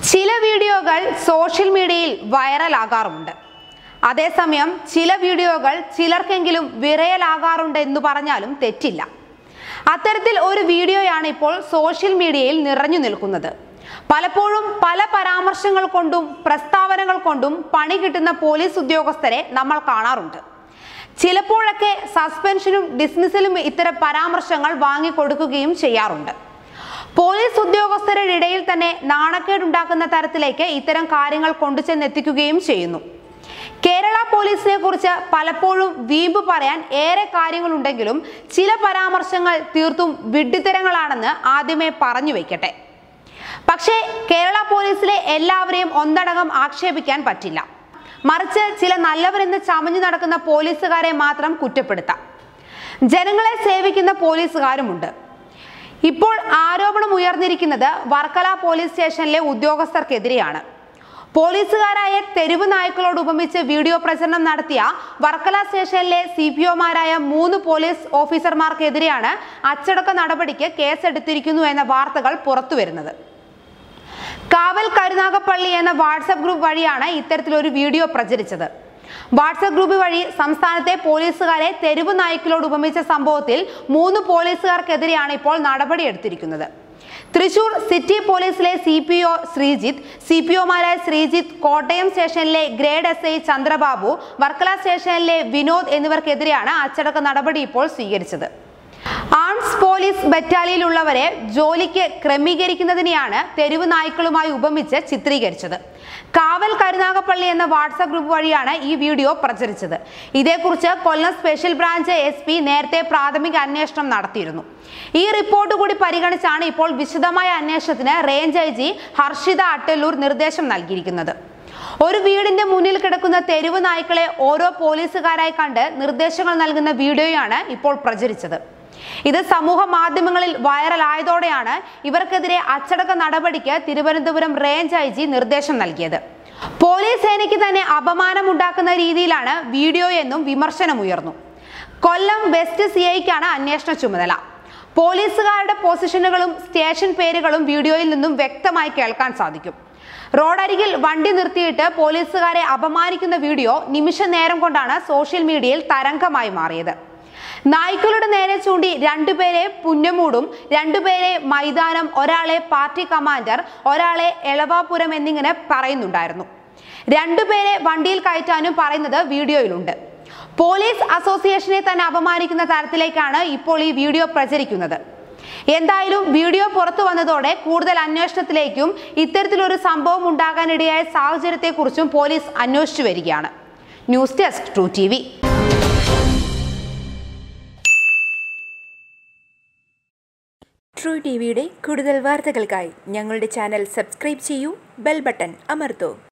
ചില വീഡിയോകൾ സോഷ്യൽ മീഡിയയിൽ വൈറലാകാറുമുണ്ട് അതേസമയം ചില വീഡിയോകൾ ചിലർക്കെങ്കിലും വിറയലാകാറുണ്ട് എന്ന് പറഞ്ഞാലും തെറ്റില്ല അത്തരത്തിൽ ഒരു വീഡിയോയാണ് ഇപ്പോൾ സോഷ്യൽ മീഡിയയിൽ നിറഞ്ഞു നിൽക്കുന്നത് പലപ്പോഴും പല പരാമർശങ്ങൾ കൊണ്ടും പ്രസ്താവനകൾ കൊണ്ടും പണി കിട്ടുന്ന പോലീസ് ഉദ്യോഗസ്ഥരെ നമ്മൾ കാണാറുണ്ട് ചിലപ്പോഴൊക്കെ സസ്പെൻഷനും ഡിസ്മിസലും ഇത്തരം പരാമർശങ്ങൾ വാങ്ങിക്കൊടുക്കുകയും ചെയ്യാറുണ്ട് പോലീസ് ഉദ്യോഗസ്ഥരുടെ ഇടയിൽ തന്നെ നാണക്കേടുണ്ടാക്കുന്ന തരത്തിലേക്ക് ഇത്തരം കാര്യങ്ങൾ കൊണ്ടുചെന്നെത്തിക്കുകയും ചെയ്യുന്നു കേരള പോലീസിനെ കുറിച്ച് പലപ്പോഴും വീമ്പ് പറയാൻ ഏറെ കാര്യങ്ങളുണ്ടെങ്കിലും ചില പരാമർശങ്ങൾ തീർത്തും വിഡ്ഢിത്തരങ്ങളാണെന്ന് ആദ്യമേ പറഞ്ഞു വെക്കട്ടെ പക്ഷേ കേരള പോലീസിലെ എല്ലാവരെയും ഒന്നടങ്കം ആക്ഷേപിക്കാൻ പറ്റില്ല മറിച്ച് ചില നല്ലവരെന്ന് ചമഞ്ഞു നടക്കുന്ന പോലീസുകാരെ മാത്രം കുറ്റപ്പെടുത്താം ജനങ്ങളെ സേവിക്കുന്ന പോലീസുകാരുമുണ്ട് ഇപ്പോൾ ആരോപണം ഉയർന്നിരിക്കുന്നത് വർക്കല പോലീസ് സ്റ്റേഷനിലെ ഉദ്യോഗസ്ഥർക്കെതിരെയാണ് പോലീസുകാരായ തെരുവ് നായ്ക്കളോട് ഉപമിച്ച് വീഡിയോ പ്രചരണം നടത്തിയ വർക്കല സ്റ്റേഷനിലെ സി പി ഒമാരായ മൂന്ന് പോലീസ് ഓഫീസർമാർക്കെതിരെയാണ് അച്ചടക്ക നടപടിക്ക് കേസെടുത്തിരിക്കുന്നു എന്ന വാർത്തകൾ പുറത്തുവരുന്നത് കാവൽ കരുനാഗപ്പള്ളി എന്ന വാട്സപ്പ് ഗ്രൂപ്പ് വഴിയാണ് ഇത്തരത്തിലൊരു വീഡിയോ പ്രചരിച്ചത് വാട്സപ്പ് ഗ്രൂപ്പ് വഴി സംസ്ഥാനത്തെ പോലീസുകാരെ തെരുവ് നായ്ക്കളോട് ഉപമിച്ച സംഭവത്തിൽ മൂന്ന് പോലീസുകാർക്കെതിരെയാണ് ഇപ്പോൾ നടപടിയെടുത്തിരിക്കുന്നത് തൃശൂർ സിറ്റി പോലീസിലെ C P O Sreejith C P ഒമാരായ ശ്രീജിത്ത് കോട്ടയം സ്റ്റേഷനിലെ grade S I Chandrababu Varkala സ്റ്റേഷനിലെ വിനോദ് എന്നിവർക്കെതിരെയാണ് അച്ചടക്ക നടപടി ഇപ്പോൾ സ്വീകരിച്ചത് ആംസ് പോലീസ് ബറ്റാലിയനിലുള്ളവരെ ജോലിക്ക് ക്രമീകരിക്കുന്നതിനെയാണ് തെരുവ് നായ്ക്കളുമായി ഉപമിച്ച് ചിത്രീകരിച്ചത് കാവൽ കരുനാഗപ്പള്ളി എന്ന വാട്സാപ്പ് ഗ്രൂപ്പ് വഴിയാണ് ഈ വീഡിയോ പ്രചരിച്ചത് ഇതേക്കുറിച്ച് Kollam special branch S P നേരത്തെ പ്രാഥമിക അന്വേഷണം നടത്തിയിരുന്നു ഈ റിപ്പോർട്ട് കൂടി പരിഗണിച്ചാണ് ഇപ്പോൾ വിശദമായ അന്വേഷണത്തിന് range I G Harshita Attalluri നിർദ്ദേശം നൽകിയിരിക്കുന്നത് ഒരു വീടിന്റെ മുന്നിൽ കിടക്കുന്ന തെരുവ് നായ്ക്കളെ ഓരോ പോലീസുകാരായി കണ്ട് നിർദ്ദേശങ്ങൾ നൽകുന്ന വീഡിയോയാണ് ഇപ്പോൾ പ്രചരിച്ചത് ഇത് സമൂഹ മാധ്യമങ്ങളിൽ വൈറലായതോടെയാണ് ഇവർക്കെതിരെ അച്ചടക്ക നടപടിക്ക് തിരുവനന്തപുരം റേഞ്ച് ഐ ജി നിർദ്ദേശം നൽകിയത് പോലീസ് സേനയ്ക്ക് തന്നെ അപമാനമുണ്ടാക്കുന്ന രീതിയിലാണ് വീഡിയോ എന്നും വിമർശനമുയർന്നു കൊല്ലം വെസ്റ്റ് സി ഐക്കാണ് അന്വേഷണ ചുമതല പോലീസുകാരുടെ പൊസിഷനുകളും സ്റ്റേഷൻ പേരുകളും വീഡിയോയിൽ നിന്നും വ്യക്തമായി കേൾക്കാൻ സാധിക്കും റോഡരികിൽ വണ്ടി നിർത്തിയിട്ട് പോലീസുകാരെ അപമാനിക്കുന്ന വീഡിയോ നിമിഷ നേരം കൊണ്ടാണ് സോഷ്യൽ മീഡിയയിൽ തരംഗമായി മാറിയത് നായ്ക്കളുടെ നേരെ ചൂണ്ടി രണ്ടുപേരെ പുന്നമൂടും രണ്ടുപേരെ മൈതാനം ഒരാളെ പാർട്ടി കമാൻഡർ ഒരാളെ എളവാപുരം എന്നിങ്ങനെ പറയുന്നുണ്ടായിരുന്നു രണ്ടുപേരെ വണ്ടിയിൽ കയറ്റാനും പറയുന്നത് വീഡിയോയിലുണ്ട് പോലീസ് അസോസിയേഷനെ തന്നെ അപമാനിക്കുന്ന തരത്തിലേക്കാണ് ഇപ്പോൾ ഈ വീഡിയോ പ്രചരിക്കുന്നത് എന്തായാലും വീഡിയോ പുറത്തു വന്നതോടെ കൂടുതൽ അന്വേഷണത്തിലേക്കും ഇത്തരത്തിലൊരു സംഭവം ഉണ്ടാകാനിടയായ സാഹചര്യത്തെക്കുറിച്ചും പോലീസ് അന്വേഷിച്ചു വരികയാണ് news desk true T V true T വിയുടെ കൂടുതൽ വാർത്തകൾക്കായി ഞങ്ങളുടെ ചാനൽ സബ്സ്ക്രൈബ് ചെയ്യൂ ബെൽ ബട്ടൺ അമർത്തൂ